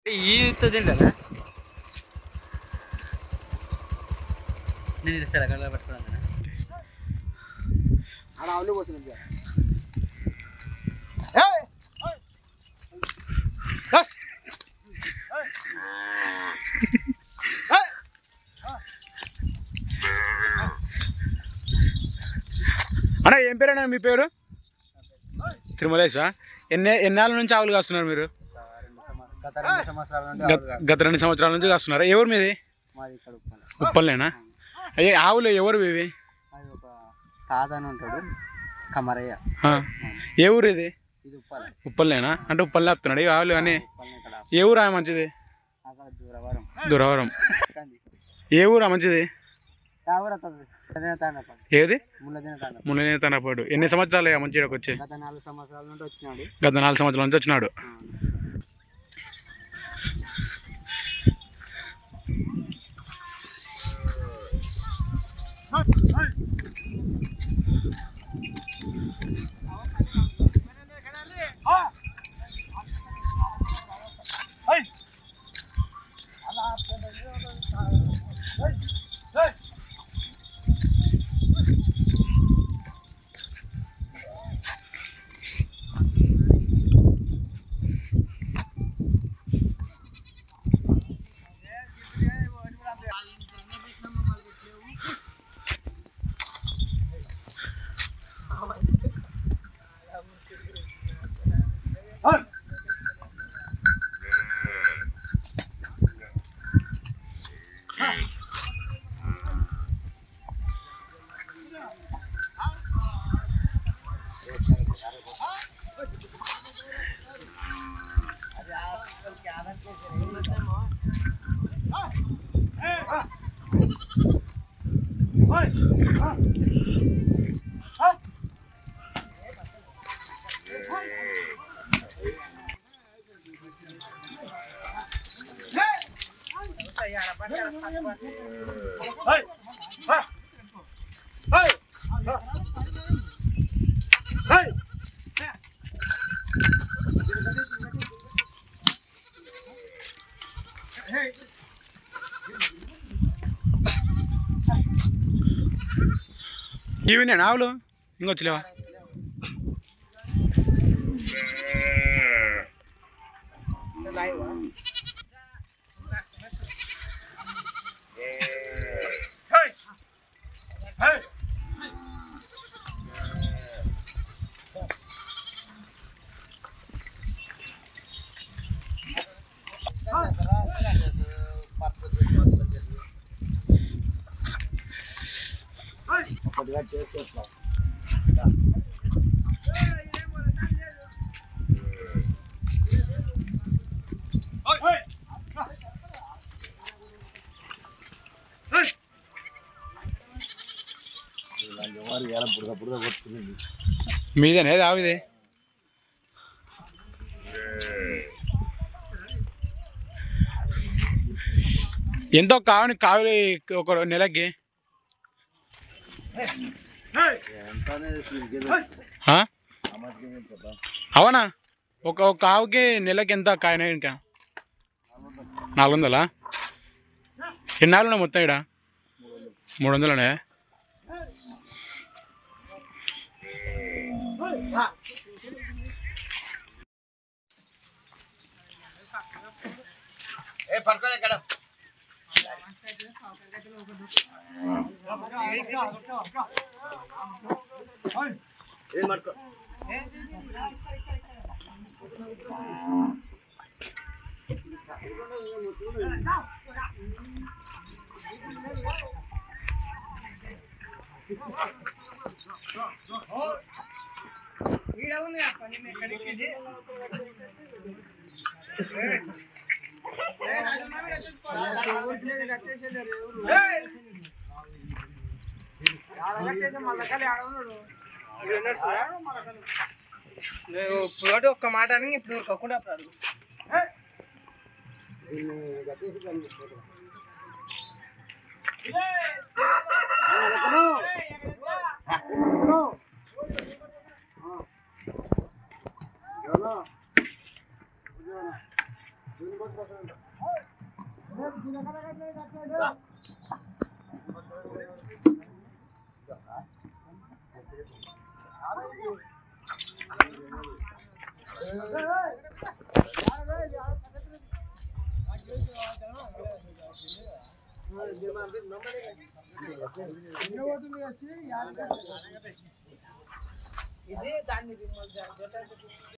ఈ తింటారా నేను సెలగడ పట్టుకున్నాను ఆడ ఆవులు పోతున్నాం సార్ అన్న ఏం పేరు అన్న మీ పేరు తిరుమలేశా ఎన్ని ఎన్నాళ్ళ నుంచి ఆవులు కాస్తున్నారు మీరు గత రెండు సంవత్సరాల నుండి గత గత రెండు సంవత్సరాల నుంచి కాస్తున్నారా ఎవరు మీది మాది ఇక్కడ ఉప్పల ఉప్పల్నేనా అయ్యే ఆవులు ఎవరు ఇవి అది ఒక తాత అని ఉంటాడు కమరయ్య ఆ. ఏ ఊరు ఇది ఇది ఉప్పల ఉప్పల్నేనా అంటే ఉప్పల్ ఆపుతున్నాడు ఈ ఆవులు అని ఉప్పల్ని ఇక్కడ ఏ ఊరా మంచిది అక్కడ దూరవరం దురవరం ఏ ఊరా మంచిది ఎవరు అతను తాండప ఏది ముళ్ళదిన తాండప ముళ్ళనే తనపాడు ఎన్ని సంవత్సరాలు అయ్యా మంచిగా వచ్చి గత నాలుగు సంవత్సరాల నుండి వచ్చినాడు గత నాలుగు సంవత్సరాల నుంచి వచ్చినాడు ఇవినే ఆవులు ఇంకొచ్చలేవా మీదేనే ఆవిదే ఎంతో కావని కావాలి ఒక నెలకి ఆ? అవునా ఒక ఒక ఆవుకి నెలకి ఎంత కాయన ఇంకా నాలుగు వందలా ఎన్నాళ్ళు ఉన్నాయి మొత్తం ఇక్కడ మూడు వందలనే ఇప్పుడు ఒక్క మాట అని ఇప్పుడు దొరకకుండా అప్పుడు అడుగు ఆ ఇది దాన్ని